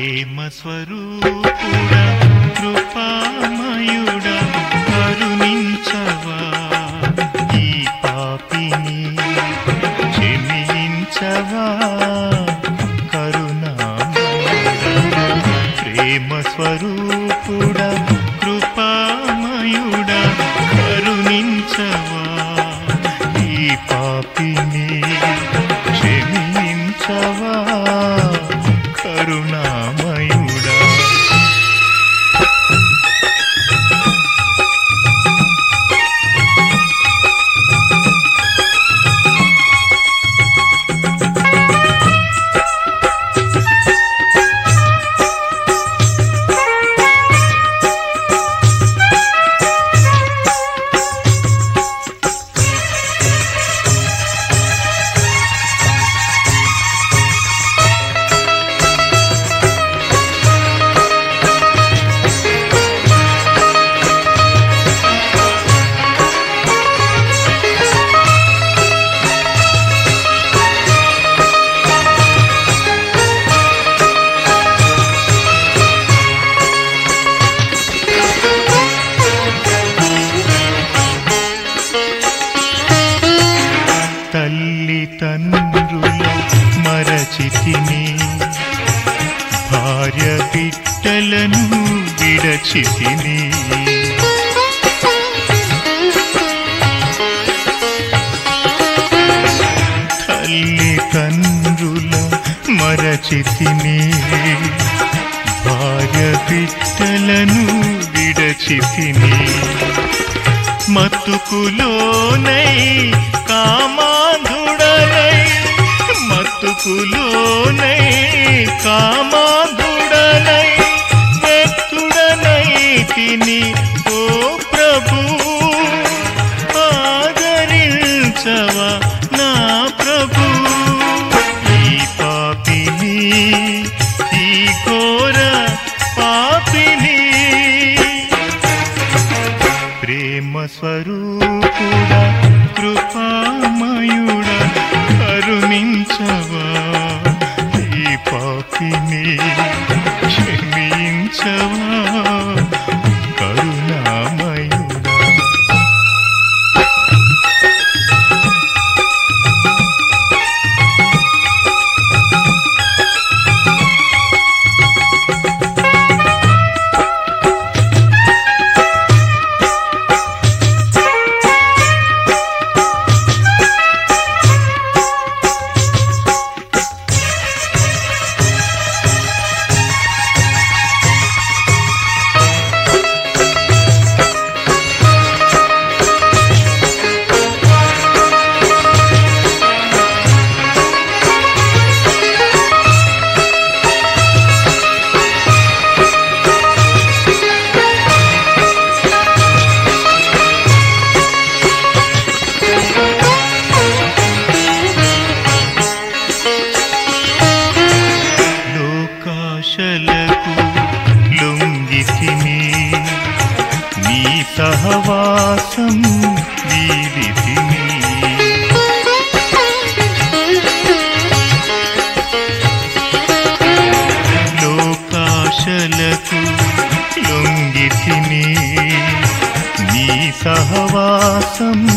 ప్రేమ స్వరూపుడా కృపామయుడా కరుణించవా ఈ పాపిని క్షమించవా కరుణామయుడా ప్రేమ స్వరూపుడా కృపామయుడా కరుణించవా ఈ పాపిని క్షమించవా కరుణామయుడా తల్లి తండ్రుల మరచితిని భార్య బిడ్డలను విడచితిని తల్లి తండ్రుల మరచితిని భార్య బిడ్డలను విడచితిని మతుకులోనై కామాధుడనై మతుకులోనై కామాధుడనై వ్యక్తుడనై తిని ఓ ప్రభు ఆదరించవా నా ప్రభు ఈ పాపిని ఈ ఘోర పాపిని ప్రేమ స్వరూపుడా కృపామయుడా కరుణించవా ఈ పాపిని క్షమించవా కరుణామయుడా లోకాశలకు లొంగితిని నీ సహవాసం వీడితిని లోకాశలకు లొంగితిని నీ సహవాసం